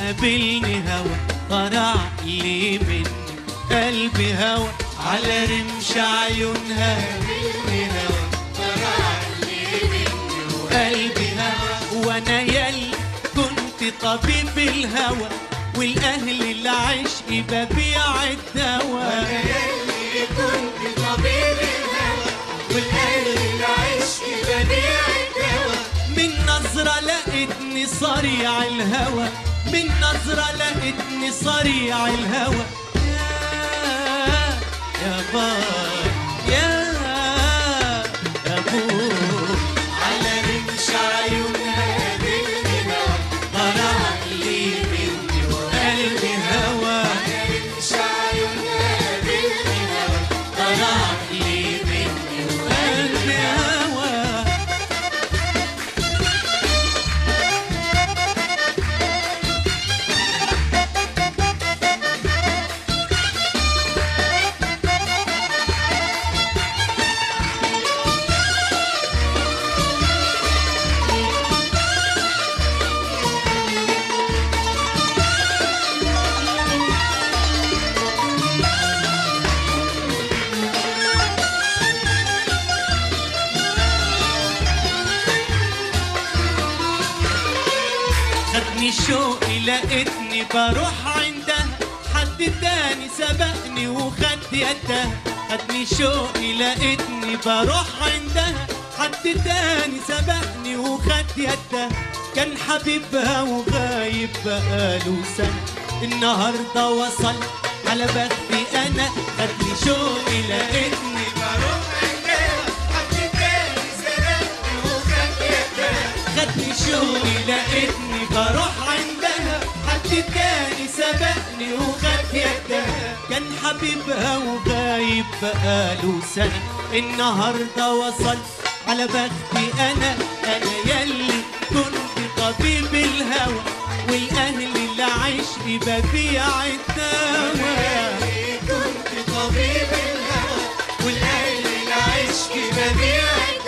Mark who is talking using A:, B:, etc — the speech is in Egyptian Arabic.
A: قابلني هوا طرع لي مني قلبي هوا على رمش عيونها قابلني هوا طرع لي مني وقلبي هوا وانا يلي كنت طبيب الهوى والاهل العشق ببيع الدواء
B: يلي كنت طبيب الهوى والاهل العشق بديع الدواء
A: من نظرة لقيتني صريع الهوى من نظرة لقيتني صريع الهوى يا يا باي يا يا بو
B: على رمش عيونها قابلني هوا
A: طلع لي مني وقلبي هوى
B: رمش عيونها قابلني هوا
A: طلع لي مني وقلبي هوى خدني شوقي لقيتني بروح عندها حد تاني سبقني وخد يدها خدني شوقي لقيتني بروح عندها حد تاني سبقني وخد يدها كان حبيبها وغايب بقاله سنة النهاردة وصل على بختي أنا خدني شوقي لقيتني
B: بروح عندها حد تاني سرقني وخد يدها
A: خدني شوقي لقيتني بروح عندها حد تاني سبقني وخد يدها كان حبيبها وغايب بقاله سنة النهاردة وصل على بختي أنا أنا يلي كنت طبيب الهوى والأهل اللي عشق ببيع الدواء
B: كنت طبيب الهوى والاهل العشق بديع